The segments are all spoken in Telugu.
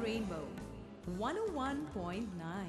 Rainbow 101.9.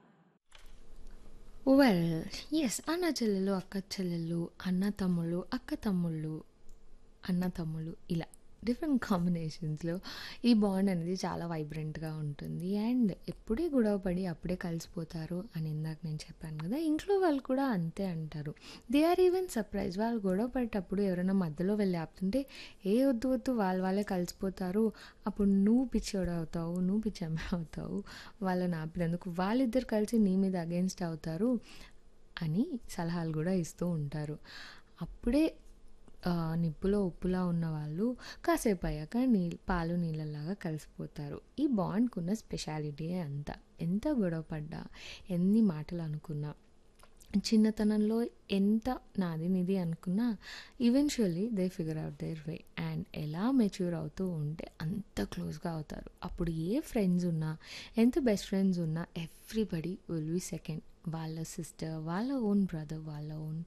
వెల్ ఎస్ అన్న చెల్లెలు అక్క చెల్లెలు అన్న తమ్ముళ్ళు అక్క తమ్ముళ్ళు అన్న తమ్ముళ్ళు ఇలా డిఫరెంట్ కాంబినేషన్స్లో ఈ బాండ్ అనేది చాలా వైబ్రెంట్గా ఉంటుంది అండ్ ఎప్పుడే గొడవ పడి అప్పుడే కలిసిపోతారు అని ఇందాక నేను చెప్పాను కదా ఇంట్లో వాళ్ళు కూడా అంతే అంటారు దే ఆర్ ఈవెన్ సర్ప్రైజ్ వాళ్ళు గొడవ పడేటప్పుడు ఎవరైనా మధ్యలో వెళ్ళి ఆపుతుంటే ఏ వద్దు వద్దు వాళ్ళు వాళ్ళే కలిసిపోతారు అప్పుడు నువ్వు పిచ్చోడు అవుతావు నువ్వు పిచ్చి అమ్మాయి అవుతావు వాళ్ళని ఆపినందుకు వాళ్ళిద్దరు కలిసి నీ మీద అగేన్స్ట్ అవుతారు అని సలహాలు కూడా ఇస్తూ ఉంటారు అప్పుడే ఆ, నిప్పులో ఉప్పులా ఉన్న వాళ్ళు కాసేపు అయ్యాక నీ పాలు నీళ్ళలాగా కలిసిపోతారు ఈ బాండ్కున్న స్పెషాలిటీ అంతా ఎంత గొడవ పడ్డా ఎన్ని మాటలు అనుకున్నా చిన్నతనంలో ఎంత నాది నిది అనుకున్నా eventually they figure out their way and ఎలా మెచ్యూర్ అవుతూ ఉంటే అంత క్లోజ్గా అవుతారు అప్పుడు ఏ ఫ్రెండ్స్ ఉన్నా ఎంత బెస్ట్ ఫ్రెండ్స్ ఉన్నా ఎవ్రీబడి విల్ బి సెకండ్ వాళ్ళ సిస్టర్ వాళ్ళ ఓన్ బ్రదర్ వాళ్ళ ఓన్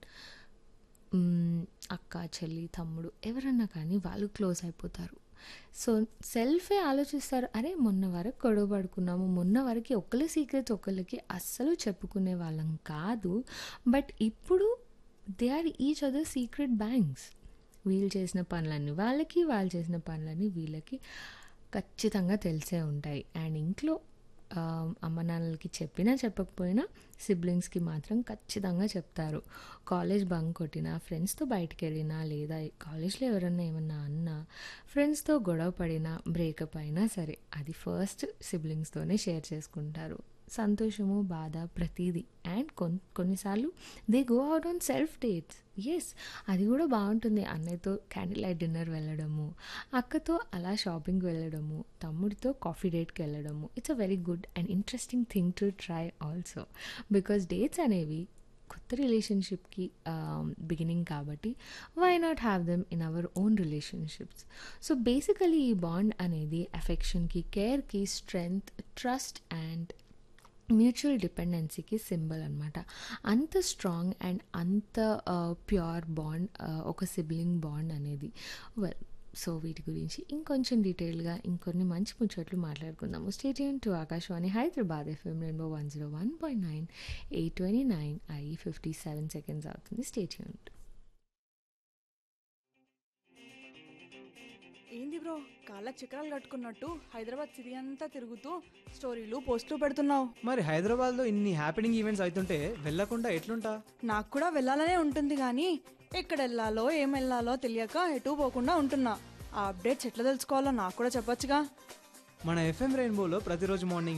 మ్మ్, అక్క చెల్లి తమ్ముడు ఎవరన్నా కానీ వాళ్ళు క్లోజ్ అయిపోతారు సో సెల్ఫే ఆలోచిస్తారు అరే మొన్న వరకు గొడవ పడుకున్నాము మొన్న వరకు ఒకరి సీక్రెట్స్ ఒకరికి అస్సలు చెప్పుకునే వాళ్ళం కాదు బట్ ఇప్పుడు they are each other secret banks వీళ్ళు చేసిన పనులన్నీ వాళ్ళకి వాళ్ళు చేసిన పనులన్నీ వీళ్ళకి ఖచ్చితంగా తెలిసే ఉంటాయి అండ్ ఇంట్లో ఆ, అమ్మ నాన్నలకి చెప్పినా చెప్పకపోయినా సిబ్లింగ్స్కి మాత్రం ఖచ్చితంగా చెప్తారు కాలేజ్ బంక్ కొట్టినా ఫ్రెండ్స్తో బయటికి వెళ్ళినా లేదా కాలేజ్లో ఎవరన్నా ఏమన్నా అన్నా ఫ్రెండ్స్తో గొడవ పడినా బ్రేకప్ అయినా సరే అది ఫస్ట్ సిబ్లింగ్స్తోనే షేర్ చేసుకుంటారు సంతోషము బాధ ప్రతిదీ అండ్ కొన్ కొన్నిసార్లు they go out on self dates yes అది కూడా బాగుంటుంది అన్నయ్యతో క్యాండిల్ లైట్ డిన్నర్ వెళ్ళడము అక్కతో అలా షాపింగ్కి వెళ్ళడము తమ్ముడితో కాఫీ డేట్కి వెళ్ళడము it's a very good and interesting thing to try also because dates అనేవి కొత్త రిలేషన్షిప్కి బిగినింగ్ కాబట్టి why not have them in our own relationships so basically ఈ బాండ్ అనేది అఫెక్షన్కి కేర్కి స్ట్రెంగ్త్ ట్రస్ట్ అండ్ మ్యూచువల్ డిపెండెన్సీకి సింబల్ అనమాట అంత స్ట్రాంగ్ అండ్ అంత ప్యూర్ బాండ్ ఒక సిబ్లింగ్ బాండ్ అనేది వెల్ సో వీటి గురించి ఇంకొంచెం డీటెయిల్గా ఇంకొన్ని మంచి ముచ్చట్లు మాట్లాడుకుందాము stay tuned to Akashvani Hyderabad FM rainbow one zero one point nine eight twenty nine I fifty seven seconds అవుతుంది స్టేడియం ఏంది బ్రో కాళ్ళకి చక్రాలు కట్టుకున్నట్టు హైదరాబాద్ సిటీ అంతా తిరుగుతూ స్టోరీలు పోస్టులు పెడుతున్నావు మరి హైదరాబాద్లో ఇన్ని హ్యాపెనింగ్ ఈవెంట్స్ అవుతుంటే వెళ్ళకుండా ఎట్లుంటా నాకు కూడా వెళ్ళాలనే ఉంటుంది కానీ ఎక్కడ వెళ్ళాలో ఏం వెళ్ళాలో తెలియక ఎటు పోకుండా ఉంటున్నా ఆ అప్డేట్స్ ఎట్లా తెలుసుకోవాలో నాకు కూడా చెప్పొచ్చుగా మన ఎఫ్ఎం రెయిన్బోలో ప్రతిరోజు మార్నింగ్